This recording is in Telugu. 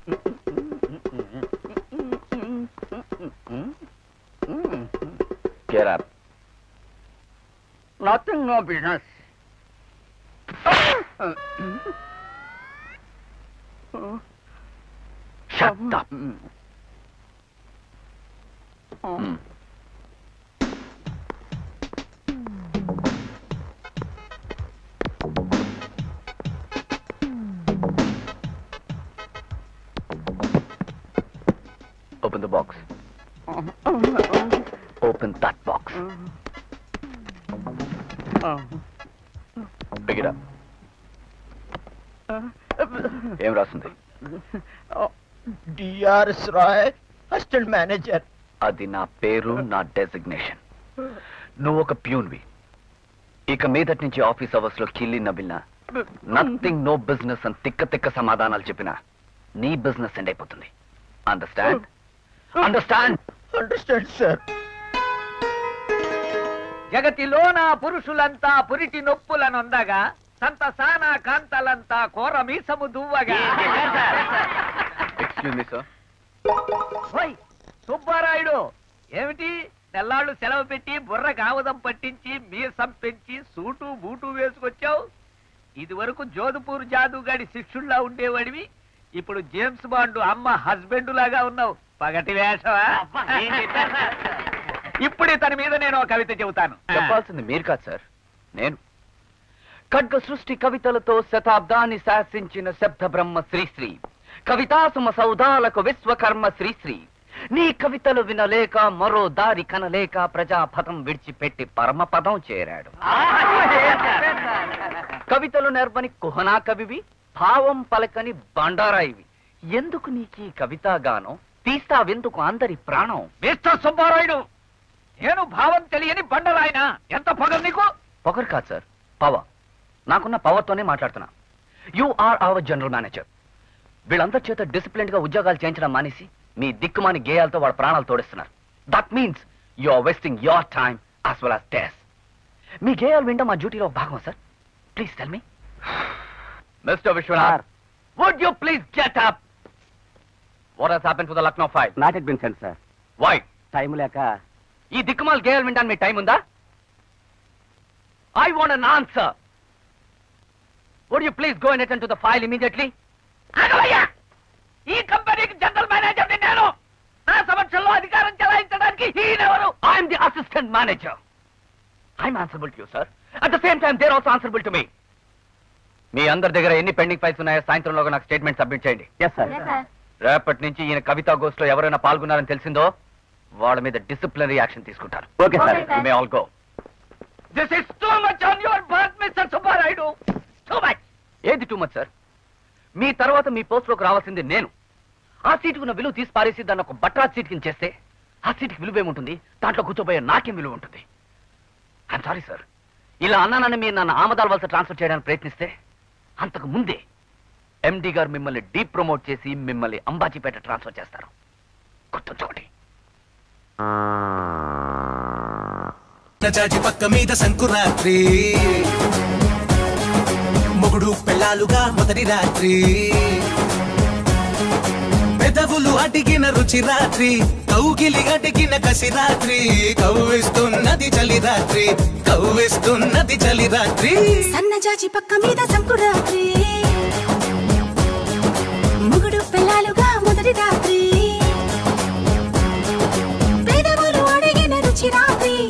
Get up. Nothing, no business. Shut up. Hmm. Open the box. Open that box. Pick it up. ఏం రాస్తుంది డిఆర్ఎస్ రాయ్ అసిస్టెంట్ మేనేజర్ అది నా పేరు నా డెసిగ్నేషన్ నువ్వు ఒక ప్యూన్వి ఇక మీదటి నుంచి ఆఫీస్ అవర్స్ లో కిల్లి నవ్వినా నథింగ్ నో బిజినెస్ అని తిక్క తిక్క సమాధానాలు చెప్పినా నీ బిజినెస్ ఎండ్ అయిపోతుంది అండర్స్టాండ్ అండర్స్టాండ్ అండర్స్టాండ్ సార్ జగతిలోన పురుషులంతా పురిటి నొప్పులనొందగా సంతసాన కాంతలంతా కోర మీసము దువ్వగా ఎక్స్క్యూజ్ మీ సార్ ఓయ్, సుబ్బారాయుడు ఏమిటి నెల్లాళ్ళు సెలవు పెట్టి బుర్ర కావదం పట్టించి మీసం పెంచి సూటు బూటు వేసుకొచ్చావు ఇది వరకు జోధపూర్ జాదుగాడి శిష్యుల్లా ఉండేవాడివి ఇప్పుడు జేమ్స్ బాండ్ అమ్మ హస్బెండ్ లాగా ఉన్నావు పగటి వేషవా ఇప్పుడు ఇతని మీద నేను ఒక కవిత చెబుతాను చెప్పాల్సింది మీరు కాదు సార్ నేను ఖడ్గ సృష్టి కవితలతో శతాబ్దాన్ని శాసించిన శబ్ద బ్రహ్మ శ్రీశ్రీ కవితాసుమ సౌదాలకు విశ్వకర్మ శ్రీశ్రీ నీ కవితలు వినలేక మరో దారి కనలేక ప్రజాపదం విడిచిపెట్టి పరమపదం చేరాడు కవితలు నేర్పని కుహనా కవివి భావం పలకని బండారాయివి ఎందుకు నీకు ఈ కవితాగానం తీస్తావెందుకు అందరి ప్రాణం మిస్టర్ సుబ్బారాయుడు నేను భావం తెలియని బండరాయన ఎంత పొగరు నీకు పొగరు కాదు సార్ పవర్ నాకున్న పవర్తోనే మాట్లాడుతున్నా you are our general manager వీళ్ళందరి చేత డిసిప్లిన్ గా ఉద్యోగాలు చేయించడం మానేసి మీ దిక్కుమాని గేయాలతో వాళ్ళ ప్రాణాలు తోడిస్తున్నారు that means you are wasting your time as well as టెస్ మీ గేయాలు వినడం మా డ్యూటీలో ఒక భాగం sir please tell me mister Vishwanath would you please get up what has happen to the Lucknow file not yet been send sir why time లేక ఈ దిక్కుమాల గేయాలు వినడానికి మీ టైం ఉందా I want an answer would you please go and attend to the file immediately ఆగవయ్యా! ఈ కంపెనీకి జనరల్ మేనేజర్ నేను నా సమక్షంలో అధికారం చెలాయించడానికి ఈయనెవరు I'm the assistant manager I'm answerable to you sir at the same time they're also answerable to me మీ అందరి దగ్గర ఎన్ని పెండింగ్ ఫైల్స్ ఉన్నాయో సాయంత్రంలోగా నాకు స్టేట్మెంట్ సబ్మిట్ చేయండి ఎస్ సార్ రేపటి నుంచి ఈయన కవితా గోస్ట్ లో ఎవరైనా పాల్గొన్నారని తెలిసిందో వాళ్ళ మీద డిసిప్లినరీ యాక్షన్ తీసుకుంటారు okay sir may all go this is too much on your birth mister Subbarayudu too much ఏది టూ మచ్ సార్ మీ తర్వాత మీ పోస్ట్ లోకి రావాల్సింది నేను ఆ సీటుకున్న విలువ తీసి పారేసి దాన్ని ఒక బట్రా సీట్ కింద చేస్తే ఆ సీటుకి విలువ ఏముంటుంది దాంట్లో కూర్చోబోయే నాకేం విలువ ఉంటుంది ఐఎమ్ సారీ సార్ ఇలా అన్నానని మీరు నన్ను ఆమదాల వలస ట్రాన్స్ఫర్ చేయడానికి ప్రయత్నిస్తే అంతకు ముందే ఎండి గారు మిమ్మల్ని డీప్ ప్రమోట్ చేసి మిమ్మల్ని అంబాజీపేట ట్రాన్స్ఫర్ చేస్తారు గుర్తుంచుకోండి చాచి పక్క మీద సంకురాత్రి మొగుడు పెళ్ళాలుగా మొదటి రాత్రి పెదవులు అడిగిన రుచి రాత్రి కౌగిలి అడిగిన కసి రాత్రి కవ్విస్తున్నది చలి రాత్రి కవ్విస్తున్నది చలి రాత్రి సన్నజాజి పక్క మీద సంకురాత్రి